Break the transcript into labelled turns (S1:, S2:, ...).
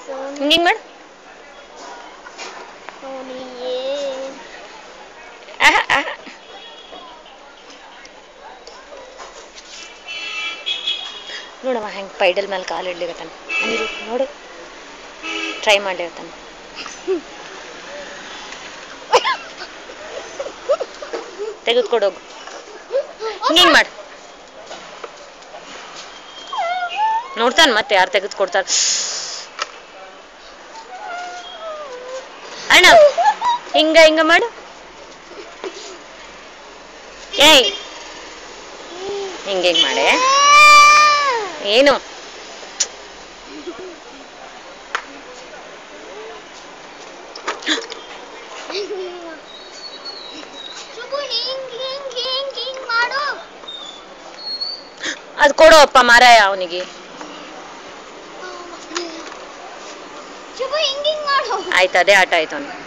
S1: Sony
S2: ಹಿಂಗಿಂಗ್ ಮಾಡು
S1: ಸೋನಿಯೇ
S2: ಆಹಾ, ಆಹಾ. ನೋಡಮ್ಮ ಹೆಂಗೆ ಪೈಡಲ್ ಮೇಲೆ ಕಾಲು ಇಡ್ಲಿಕತ್ತಾನ ನೀರು ನೋಡು ಟ್ರೈ ಮಾಡ್ಲಿಕತ್ತಾನ ತೆಗೆದುಕೊಡೋಗು ಹಿಂಗಿಂಗ್ ಮಾಡು ನೋಡ್ತಾನೆ ಮತ್ತೆ ಯಾರು ತೆಗೆದುಕೊಡ್ತಾರ ಅಣ್ಣ ಹಿಂಗ ಹಿಂಗ ಮಾಡು ಏಯ್ ಹಿಂಗೆ ಹಿಂಗೆ ಮಾಡೆ ಏನು
S1: ಶುಭು ಹಿಂಗ್ ಹಿಂಗ್ ಹಿಂಗ್ ಹಿಂಗ್ ಮಾಡು
S2: ಅದು ಕೊಡು ಅಪ್ಪ ಮಾರಾಯ ಅವನಿಗೆ
S1: ಶುಭು ಹಿಂಗ್ ಹಿಂಗ್ ಮಾಡು
S2: ಆಯ್ತು ಅದೇ ಆಟ ಆಯ್ತು ಅವ್ನಿಗೆ